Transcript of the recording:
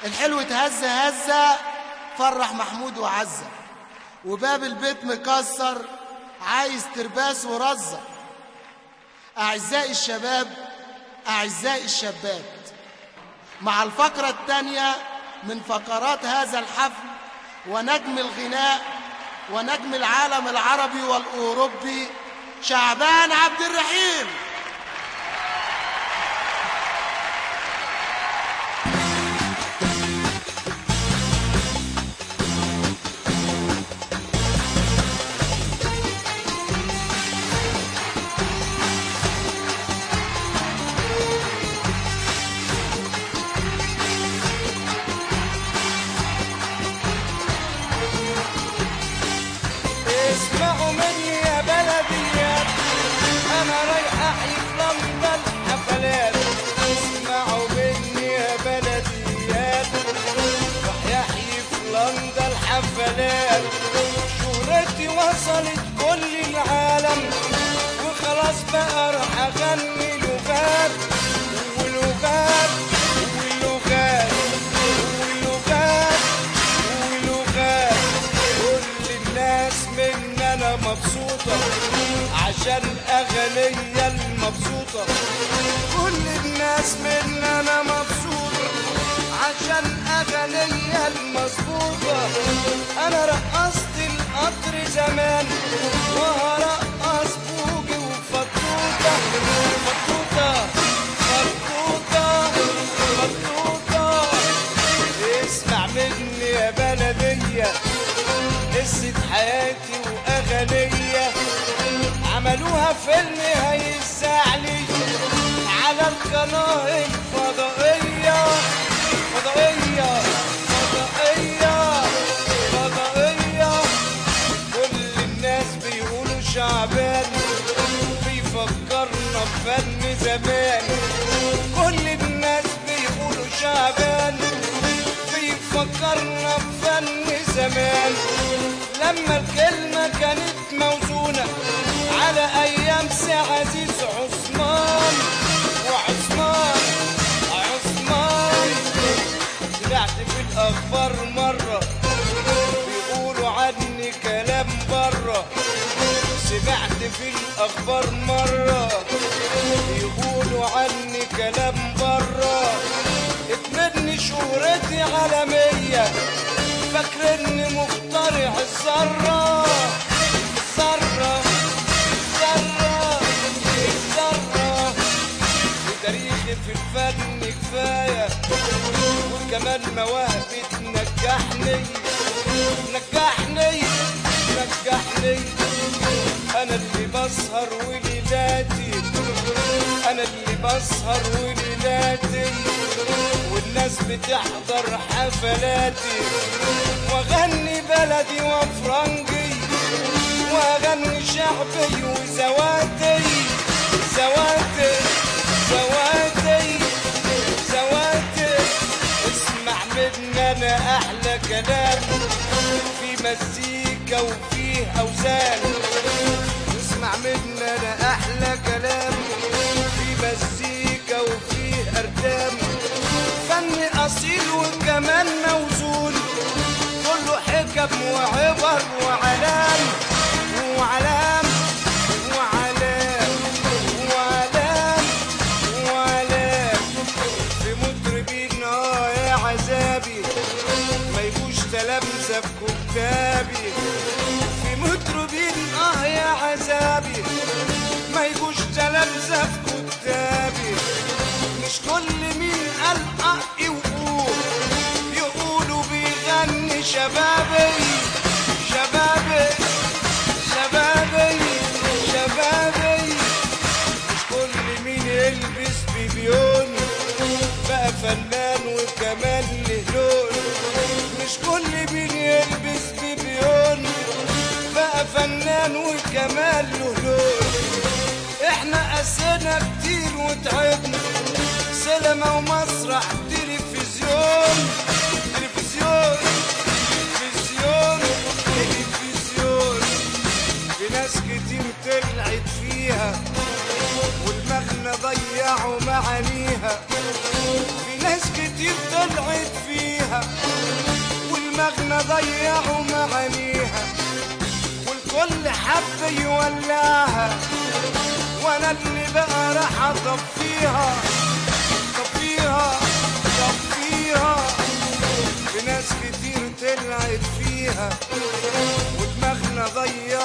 الحلو اتهز هزة فرح محمود وعزة وباب البيت مكسر عايز ترباس ورزة أعزائي الشباب أعزائي الشابات مع الفقرة الثانية من فقرات هذا الحفل ونجم الغناء ونجم العالم العربي والأوروبي شعبان عبد الرحيم اسمعوا مني يا بلديات انا رايح احيي في لندن حفلات اسمعوا مني يا بلديات راح احيي في لندن حفلات شهرتي وصلت كل العالم وخلاص بقى راح اغني لغات ولغات ولغات ولغات ولغات كل الناس من انا مبسوطة عشان اغنية المبسوطة كل الناس من انا مبسوطة عشان اغنية المظبوطة انا رقصت القطر زمان وهرقص بوجي وفطوطة فطوطة فطوطة فطوطة اسمع مني يا بلدية قصة حياتي وأغنية عملوها فيلم هيزعلي على القناة الفضائية فضائية فضائية فضائية كل الناس بيقولوا شعبان بيفكرنا بفن زمان كل الناس بيقولوا شعبان بيفكرنا بفن زمان لما الكلمة كانت موزونة على أيام سي عزيز عثمان وعثمان عثمان طلعت في الأخبار مرة بيقولوا عني كلام بره سمعت في الأخبار مرة بيقولوا عني كلام بره اتمني شهرتي عالمية فاكرني مخترع الذرة الذرة الذرة الذرة وتاريخي في الفن كفاية وكمان مواهبي تنجحني نجحني نجحني انا اللي بسهر وليلاتي انا اللي بسهر وليلاتي والناس بتحضر حفلاتي واغني بلدي وفرنجي واغني شعبي وزواتي زواتي زواتي زواتي اسمع مني انا احلى كلام في مزيكا وفيه اوزان اسمع مني انا احلى كلام في مزيكا وفيه اردام فن اصيل وكمان موزون كله حكم وعبر وعلام وعلام وعلام وعلام وعلام في مطربين اه يا عذابي ما يجوش تلامذة في كتابي في مطربين اه يا عذابي ما يجوش تلامذة في كتابي مش كل مين قال اه يقول يقولوا بيغني شبابي شبابي شبابي شبابي مش كل مين يلبس بيبيون بقى فنان وكمان له لون مش كل مين يلبس بيبيون بقى فنان وكمان له لون احنا قسينا كتير وتعبنا سينما ومسرح تلفزيون تلفزيون تلفزيون تلفزيون في ناس كتير طلعت فيها والمغنى ضيعوا معانيها في ناس كتير طلعت فيها والمغنى ضيعوا معانيها والكل حب يولعها وانا اللي بقى راح اطفيها طفيها طفيها في ناس كتير طلعت فيها ودماغنا ضيعوا